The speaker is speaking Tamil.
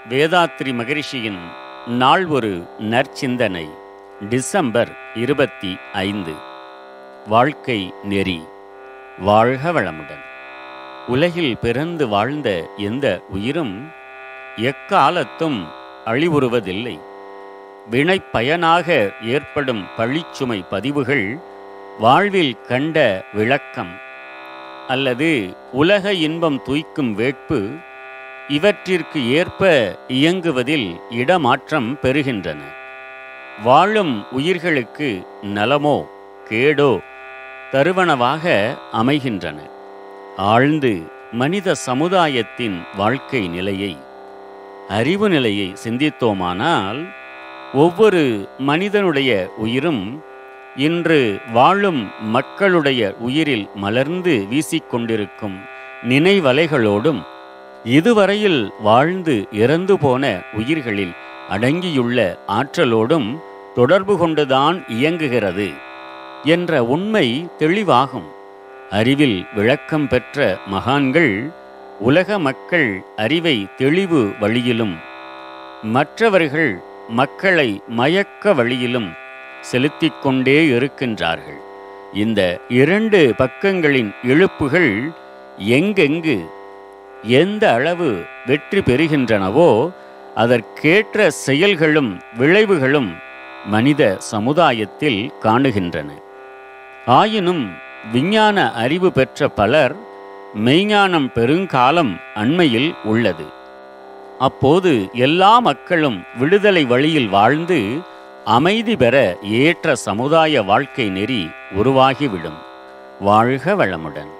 வேதாத்ரி மகரிஷியின் நாள் ஒரு நற்சிந்தனை டிசம்பர் இருபத்தி ஐந்து வாழ்க்கை நெறி வாழ்க வளமுடன் உலகில் பிறந்து வாழ்ந்த எந்த உயிரும் எக்காலத்தும் அழிவுறுவதில்லை வினைப் பயனாக ஏற்படும் பழிச்சுமை பதிவுகள் வாழ்வில் கண்ட விளக்கம் அல்லது உலக இன்பம் துய்க்கும் வேட்பு இவற்றிற்கு ஏற்ப இயங்குவதில் இடமாற்றம் பெறுகின்றன வாழும் உயிர்களுக்கு நலமோ கேடோ தருவனவாக அமைகின்றன ஆழ்ந்து மனித சமுதாயத்தின் வாழ்க்கை நிலையை அறிவு நிலையை சிந்தித்தோமானால் ஒவ்வொரு மனிதனுடைய உயிரும் இன்று வாழும் மக்களுடைய உயிரில் மலர்ந்து வீசிக்கொண்டிருக்கும் நினைவலைகளோடும் இதுவரையில் வாழ்ந்து இறந்து போன உயிர்களில் அடங்கியுள்ள ஆற்றலோடும் தொடர்பு கொண்டுதான் இயங்குகிறது என்ற உண்மை தெளிவாகும் அறிவில் விளக்கம் பெற்ற மகான்கள் உலக மக்கள் அறிவை தெளிவு வழியிலும் மற்றவர்கள் மக்களை மயக்க வழியிலும் செலுத்திக் கொண்டே இருக்கின்றார்கள் இந்த இரண்டு பக்கங்களின் இழுப்புகள் எங்கெங்கு எந்த அளவு வெற்றி பெறுகின்றனவோ அதற்கேற்ற செயல்களும் விளைவுகளும் மனித சமுதாயத்தில் காணுகின்றன ஆயினும் விஞ்ஞான அறிவு பெற்ற பலர் மெய்ஞானம் பெருங்காலம் அண்மையில் உள்ளது அப்போது எல்லா மக்களும் விடுதலை வழியில் வாழ்ந்து அமைதி பெற ஏற்ற சமுதாய வாழ்க்கை நெறி உருவாகிவிடும் வாழ்க வளமுடன்